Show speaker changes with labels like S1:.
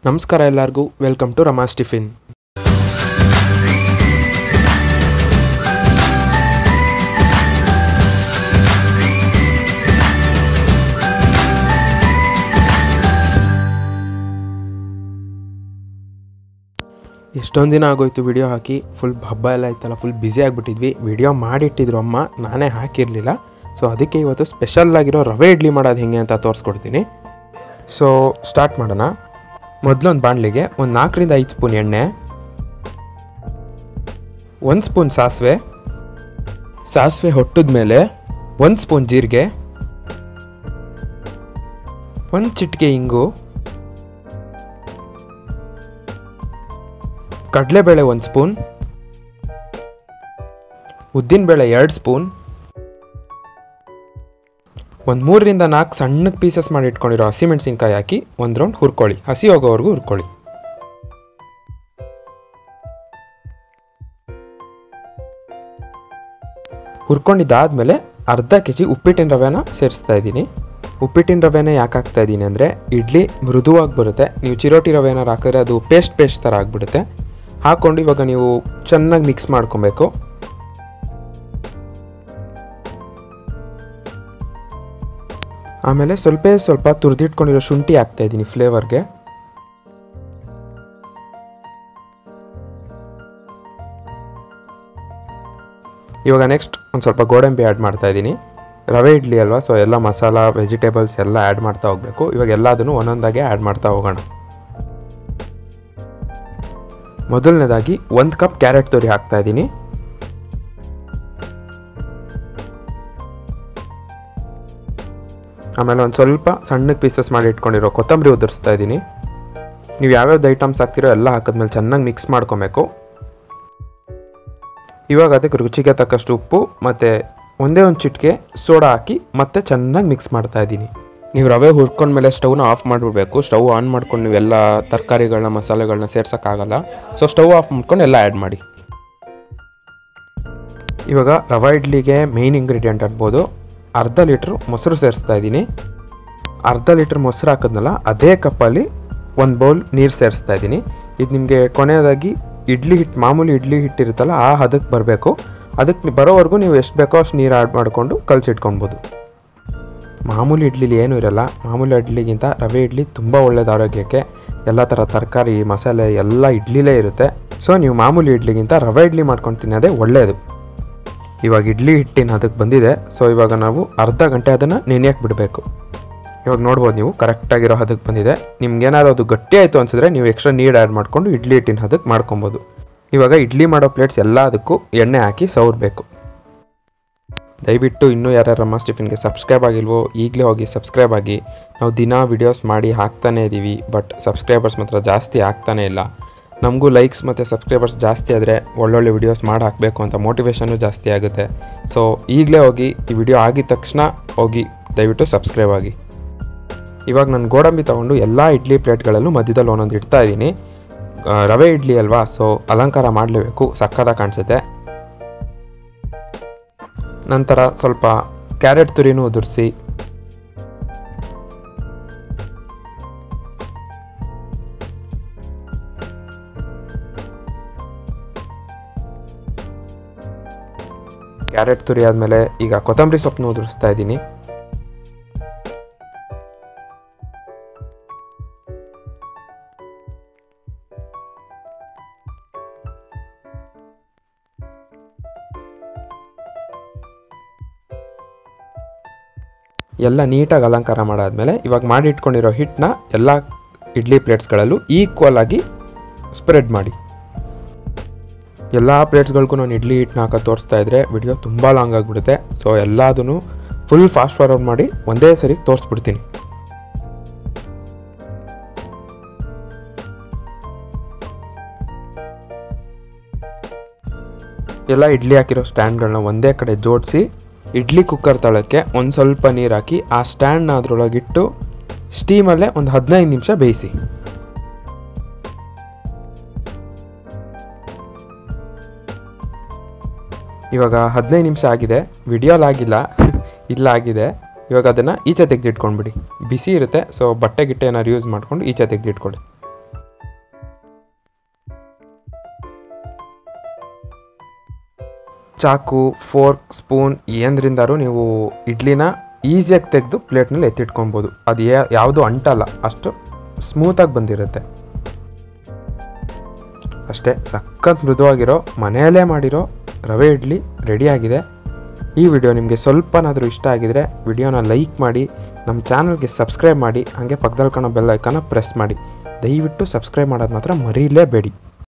S1: ನಮಸ್ಕಾರ ಎಲ್ಲರಿಗೂ welcome to Rama's tiffin ಎಷ್ಟೊಂದು ದಿನ ಆಗೋಯ್ತು ವಿಡಿಯೋ ಹಾಕಿ ಫುಲ್ ಹಬ್ಬ ಎಲ್ಲ ಇತ್ತಲ್ಲ ಫುಲ್ ಬ್ಯುಸಿ ಆಗಿಬಿಟ್ಟಿದ್ವಿ ವಿಡಿಯೋ ಮಾಡಿಟ್ಟಿದ್ರು ಅಮ್ಮ ನಾನೇ ಹಾಕಿರಲಿಲ್ಲ ಸೊ ಅದಕ್ಕೆ ಇವತ್ತು ಸ್ಪೆಷಲ್ ಆಗಿರೋ ರವೆ ಇಡ್ಲಿ ಮಾಡೋದು ಹೆಂಗೆ ಅಂತ ತೋರಿಸ್ಕೊಡ್ತೀನಿ ಸೊ ಸ್ಟಾರ್ಟ್ ಮಾಡೋಣ ಮೊದಲೊಂದು ಬಾಣಲಿಗೆ ಒಂದು ನಾಲ್ಕರಿಂದ ಐದು ಸ್ಪೂನ್ ಎಣ್ಣೆ ಒಂದು ಸ್ಪೂನ್ ಸಾಸಿವೆ ಸಾಸಿವೆ ಹೊಟ್ಟಿದ ಮೇಲೆ ಒಂದು ಸ್ಪೂನ್ ಜೀರಿಗೆ ಒಂದು ಚಿಟಿಕೆ ಇಂಗು ಕಡಲೆಬೇಳೆ ಒಂದು ಸ್ಪೂನ್ ಉದ್ದಿನಬೇಳೆ ಎರಡು ಸ್ಪೂನ್ ಒಂದು ಮೂರರಿಂದ ನಾಲ್ಕು ಸಣ್ಣಗೆ ಪೀಸಸ್ ಮಾಡಿ ಇಟ್ಕೊಂಡಿರೋ ಹಸಿಮೆಣಸಿನ್ಕಾಯಿ ಹಾಕಿ ಒಂದು ರೌಂಡ್ ಹುರ್ಕೊಳ್ಳಿ ಹಸಿ ಹೋಗೋವರೆಗೂ ಹುರ್ಕೊಳ್ಳಿ ಹುರ್ಕೊಂಡಿದ್ದಾದಮೇಲೆ ಅರ್ಧ ಕೆ ಜಿ ಉಪ್ಪಿಟ್ಟಿನ ರವೆನ ಸೇರಿಸ್ತಾ ಇದ್ದೀನಿ ಉಪ್ಪಿಟ್ಟಿನ ರವೆನ ಯಾಕೆ ಹಾಕ್ತಾ ಇದ್ದೀನಿ ಅಂದರೆ ಇಡ್ಲಿ ಮೃದುವಾಗಿ ಬರುತ್ತೆ ನೀವು ಚಿರೋಟಿ ರವೆ ಏನಾರು ಹಾಕಿದ್ರೆ ಅದು ಪೇಸ್ಟ್ ಪೇಸ್ಟ್ ಥರ ಆಗಿಬಿಡುತ್ತೆ ಹಾಕ್ಕೊಂಡು ಇವಾಗ ನೀವು ಚೆನ್ನಾಗಿ ಮಿಕ್ಸ್ ಮಾಡ್ಕೊಬೇಕು ಆಮೇಲೆ ಸ್ವಲ್ಪ ಸ್ವಲ್ಪ ತುರಿದಿಟ್ಕೊಂಡಿರೋ ಶುಂಠಿ ಹಾಕ್ತಾ ಇದ್ದೀನಿ ಫ್ಲೇವರ್ಗೆ ಇವಾಗ ನೆಕ್ಸ್ಟ್ ಒಂದು ಸ್ವಲ್ಪ ಗೋಡಂಬಿ ಆ್ಯಡ್ ಮಾಡ್ತಾ ಇದ್ದೀನಿ ರವೆ ಇಡ್ಲಿ ಅಲ್ವಾ ಸೊ ಎಲ್ಲ ಮಸಾಲ ವೆಜಿಟೇಬಲ್ಸ್ ಎಲ್ಲ ಆ್ಯಡ್ ಮಾಡ್ತಾ ಹೋಗಬೇಕು ಇವಾಗ ಎಲ್ಲದನ್ನು ಒಂದೊಂದಾಗೆ ಆ್ಯಡ್ ಮಾಡ್ತಾ ಹೋಗೋಣ ಮೊದಲನೇದಾಗಿ ಒಂದು ಕಪ್ ಕ್ಯಾರೆಟ್ ತುರಿ ಹಾಕ್ತಾ ಇದ್ದೀನಿ ಆಮೇಲೆ ಒಂದು ಸ್ವಲ್ಪ ಸಣ್ಣಗೆ ಪೀಸಸ್ ಮಾಡಿ ಇಟ್ಕೊಂಡಿರೋ ಕೊತ್ತಂಬರಿ ಉದುರಿಸ್ತಾ ಇದ್ದೀನಿ ನೀವು ಯಾವ್ಯಾವ್ದು ಐಟಮ್ಸ್ ಹಾಕ್ತಿರೋ ಎಲ್ಲ ಹಾಕಿದ್ಮೇಲೆ ಚೆನ್ನಾಗಿ ಮಿಕ್ಸ್ ಮಾಡ್ಕೊಬೇಕು ಇವಾಗ ಅದಕ್ಕೆ ರುಚಿಗೆ ತಕ್ಕಷ್ಟು ಉಪ್ಪು ಮತ್ತು ಒಂದೇ ಒಂದು ಚಿಟಿಕೆ ಸೋಡಾ ಹಾಕಿ ಮತ್ತೆ ಚೆನ್ನಾಗಿ ಮಿಕ್ಸ್ ಮಾಡ್ತಾ ಇದ್ದೀನಿ ನೀವು ರವೆ ಹುರ್ಕೊಂಡ್ಮೇಲೆ ಸ್ಟವ್ನ ಆಫ್ ಮಾಡಿಬಿಡ್ಬೇಕು ಸ್ಟವ್ ಆನ್ ಮಾಡ್ಕೊಂಡು ನೀವೆಲ್ಲ ತರಕಾರಿಗಳನ್ನ ಮಸಾಲೆಗಳನ್ನ ಸೇರ್ಸೋಕ್ಕಾಗಲ್ಲ ಸೊ ಸ್ಟವ್ ಆಫ್ ಮಾಡ್ಕೊಂಡು ಎಲ್ಲ ಆ್ಯಡ್ ಮಾಡಿ ಇವಾಗ ರವೆ ಇಡ್ಲಿಗೆ ಮೇಯ್ನ್ ಇಂಗ್ರೀಡಿಯೆಂಟ್ ಅನ್ಬೋದು ಅರ್ಧ ಲೀಟ್ರ್ ಮೊಸರು ಸೇರಿಸ್ತಾ ಇದ್ದೀನಿ ಅರ್ಧ ಲೀಟ್ರ್ ಮೊಸರು ಹಾಕಿದ್ನಲ್ಲ ಅದೇ ಕಪ್ಪಲ್ಲಿ ಒಂದು ಬೌಲ್ ನೀರು ಸೇರಿಸ್ತಾ ಇದ್ದೀನಿ ಇದು ನಿಮಗೆ ಕೊನೆಯದಾಗಿ ಇಡ್ಲಿ ಹಿಟ್ಟು ಮಾಮೂಲಿ ಇಡ್ಲಿ ಹಿಟ್ಟು ಇರುತ್ತಲ್ಲ ಆ ಹದಕ್ಕೆ ಬರಬೇಕು ಅದಕ್ಕೆ ಬರೋವರೆಗೂ ನೀವು ಎಷ್ಟು ಬೇಕೋ ಅಷ್ಟು ನೀರು ಆ್ಯಡ್ ಮಾಡಿಕೊಂಡು ಕಲಸಿಟ್ಕೊಳ್ಬೋದು ಮಾಮೂಲಿ ಇಡ್ಲಿಲಿ ಏನೂ ಇರಲ್ಲ ಮಾಮೂಲಿ ಇಡ್ಲಿಗಿಂತ ರವೆ ಇಡ್ಲಿ ತುಂಬ ಒಳ್ಳೇದು ಆರೋಗ್ಯಕ್ಕೆ ಎಲ್ಲ ಥರ ತರಕಾರಿ ಮಸಾಲೆ ಎಲ್ಲ ಇಡ್ಲಿಲೇ ಇರುತ್ತೆ ಸೊ ನೀವು ಮಾಮೂಲಿ ಇಡ್ಲಿಗಿಂತ ರವೆ ಇಡ್ಲಿ ಮಾಡ್ಕೊಂಡು ತಿನ್ನೋದೇ ಒಳ್ಳೆಯದು ಇವಾಗ ಇಡ್ಲಿ ಹಿಟ್ಟಿನ ಅದಕ್ಕೆ ಬಂದಿದೆ ಸೊ ಇವಾಗ ನಾವು ಅರ್ಧ ಗಂಟೆ ಅದನ್ನು ನೆನೆಯಕ್ಕೆ ಬಿಡಬೇಕು ಇವಾಗ ನೋಡ್ಬೋದು ನೀವು ಕರೆಕ್ಟಾಗಿರೋ ಹದಕ್ಕೆ ಬಂದಿದೆ ನಿಮ್ಗೇನಾದ್ರು ಅದು ಗಟ್ಟಿ ಆಯಿತು ಅನ್ಸಿದ್ರೆ ನೀವು ಎಕ್ಸ್ಟ್ರಾ ನೀರು ಆ್ಯಡ್ ಮಾಡಿಕೊಂಡು ಇಡ್ಲಿ ಹಿಟ್ಟಿನ ಹದಕ್ಕೆ ಮಾಡ್ಕೊಬೋದು ಇವಾಗ ಇಡ್ಲಿ ಮಾಡೋ ಪ್ಲೇಟ್ಸ್ ಎಲ್ಲದಕ್ಕೂ ಎಣ್ಣೆ ಹಾಕಿ ಸವರಬೇಕು ದಯವಿಟ್ಟು ಇನ್ನೂ ಯಾರ್ಯಾರು ರಮ್ಮ ಟಿಫಿನ್ಗೆ ಸಬ್ಸ್ಕ್ರೈಬ್ ಆಗಿಲ್ವೋ ಈಗಲೇ ಹೋಗಿ ಸಬ್ಸ್ಕ್ರೈಬ್ ಆಗಿ ನಾವು ದಿನ ವಿಡಿಯೋಸ್ ಮಾಡಿ ಹಾಕ್ತಾನೇ ಇದ್ದೀವಿ ಬಟ್ ಸಬ್ಸ್ಕ್ರೈಬರ್ಸ್ ಮಾತ್ರ ಜಾಸ್ತಿ ಆಗ್ತಾನೇ ಇಲ್ಲ ನಮಗೂ ಲೈಕ್ಸ್ ಮತ್ತು ಸಬ್ಸ್ಕ್ರೈಬರ್ಸ್ ಜಾಸ್ತಿ ಆದರೆ ಒಳ್ಳೊಳ್ಳೆ ವಿಡಿಯೋಸ್ ಮಾಡಿ ಹಾಕಬೇಕು ಅಂತ ಮೋಟಿವೇಶನ್ನು ಜಾಸ್ತಿ ಆಗುತ್ತೆ ಸೊ ಈಗಲೇ ಹೋಗಿ ಈ ವಿಡಿಯೋ ಆಗಿದ ತಕ್ಷಣ ಹೋಗಿ ದಯವಿಟ್ಟು ಸಬ್ಸ್ಕ್ರೈಬ್ ಆಗಿ ಇವಾಗ ನಾನು ಗೋಡಂಬಿ ತೊಗೊಂಡು ಎಲ್ಲ ಇಡ್ಲಿ ಪ್ಲೇಟ್ಗಳಲ್ಲೂ ಮಧ್ಯದಲ್ಲಿ ಒಂದೊಂದು ಇಡ್ತಾ ಇದ್ದೀನಿ ಆ, ರವೆ ಇಡ್ಲಿ ಅಲ್ವಾ ಸೊ ಅಲಂಕಾರ ಮಾಡಲೇಬೇಕು ಸಕ್ಕತ್ತಾಗಿ ಕಾಣಿಸುತ್ತೆ ನಂತರ ಸ್ವಲ್ಪ ಕ್ಯಾರೆಟ್ ತುರಿನೂ ಉದುರಿಸಿ ಕ್ಯಾರೆಟ್ ತುರಿ ಆದಮೇಲೆ ಈಗ ಕೊತ್ತಂಬರಿ ಸೊಪ್ಪನ್ನು ಉದುರಿಸ್ತಾ ಇದ್ದೀನಿ ಎಲ್ಲ ನೀಟಾಗಿ ಅಲಂಕಾರ ಮಾಡಾದ್ಮೇಲೆ ಇವಾಗ ಮಾಡಿ ಇಟ್ಕೊಂಡಿರೋ ಹಿಟ್ಟನ್ನ ಎಲ್ಲ ಇಡ್ಲಿ ಪ್ಲೇಟ್ಸ್ಗಳಲ್ಲೂ ಈಕ್ವಲ್ ಆಗಿ ಸ್ಪ್ರೆಡ್ ಮಾಡಿ ಎಲ್ಲ ಪ್ಲೇಟ್ಸ್ಗಳಿಗೂ ನಾನು ಇಡ್ಲಿ ಹಿಟ್ಟನ್ನ ಹಾಕೋ ತೋರಿಸ್ತಾ ಇದ್ರೆ ವಿಡಿಯೋ ತುಂಬ ಲಾಂಗ್ ಆಗಿಬಿಡುತ್ತೆ ಸೊ ಎಲ್ಲದೂ ಫುಲ್ ಫಾಸ್ಟ್ ಫಾರ್ವರ್ಡ್ ಮಾಡಿ ಒಂದೇ ಸರಿ ತೋರಿಸ್ಬಿಡ್ತೀನಿ ಎಲ್ಲ ಇಡ್ಲಿ ಹಾಕಿರೋ ಸ್ಟ್ಯಾಂಡ್ಗಳನ್ನ ಒಂದೇ ಕಡೆ ಜೋಡಿಸಿ ಇಡ್ಲಿ ಕುಕ್ಕರ್ ತಳಕ್ಕೆ ಒಂದು ಸ್ವಲ್ಪ ನೀರು ಹಾಕಿ ಆ ಸ್ಟ್ಯಾಂಡ್ನ ಅದರೊಳಗಿಟ್ಟು ಸ್ಟೀಮಲ್ಲೇ ಒಂದು ಹದಿನೈದು ನಿಮಿಷ ಬೇಯಿಸಿ ಇವಾಗ ಹದಿನೈದು ನಿಮಿಷ ಆಗಿದೆ ವಿಡಿಯೋಲ್ ಆಗಿಲ್ಲ ಇಲ್ಲ ಆಗಿದೆ ಇವಾಗ ಅದನ್ನು ಈಚೆ ತೆಗೆದಿಟ್ಕೊಂಡ್ಬಿಡಿ ಬಿಸಿ ಇರುತ್ತೆ ಸೊ ಬಟ್ಟೆ ಗಿಟ್ಟೆ ಏನಾದ್ರು ಯೂಸ್ ಮಾಡ್ಕೊಂಡು ಈಚೆ ತೆಗೆದಿಟ್ಕೊಳ್ಳಿ ಚಾಕು ಫೋರ್ಕ್ ಸ್ಪೂನ್ ಏನರಿಂದಾರು ನೀವು ಇಡ್ಲಿನ ಈಸಿಯಾಗಿ ತೆಗೆದು ಪ್ಲೇಟ್ನಲ್ಲಿ ಎತ್ತಿಟ್ಕೊಬೋದು ಅದು ಯಾ- ಯಾವುದು ಅಂಟಲ್ಲ ಅಷ್ಟು ಸ್ಮೂತಾಗಿ ಬಂದಿರುತ್ತೆ ಅಷ್ಟೇ ಸಖತ್ ಮೃದುವಾಗಿರೋ ಮನೆಯಲ್ಲೇ ಮಾಡಿರೋ ರವೆ ಇಡ್ಲಿ ರೆಡಿಯಾಗಿದೆ ಈ ವಿಡಿಯೋ ನಿಮಗೆ ಸ್ವಲ್ಪನಾದರೂ ಇಷ್ಟ ಆಗಿದರೆ ವಿಡಿಯೋನ ಲೈಕ್ ಮಾಡಿ ನಮ್ಮ ಚಾನಲ್ಗೆ ಸಬ್ಸ್ಕ್ರೈಬ್ ಮಾಡಿ ಹಾಗೆ ಪಕ್ಕದಲ್ಲಿ ಕಾಣೋ ಬೆಲ್ ಐಕಾನ ಪ್ರೆಸ್ ಮಾಡಿ ದಯವಿಟ್ಟು ಸಬ್ಸ್ಕ್ರೈಬ್ ಮಾಡೋದು ಮಾತ್ರ ಮರೀಲೇಬೇಡಿ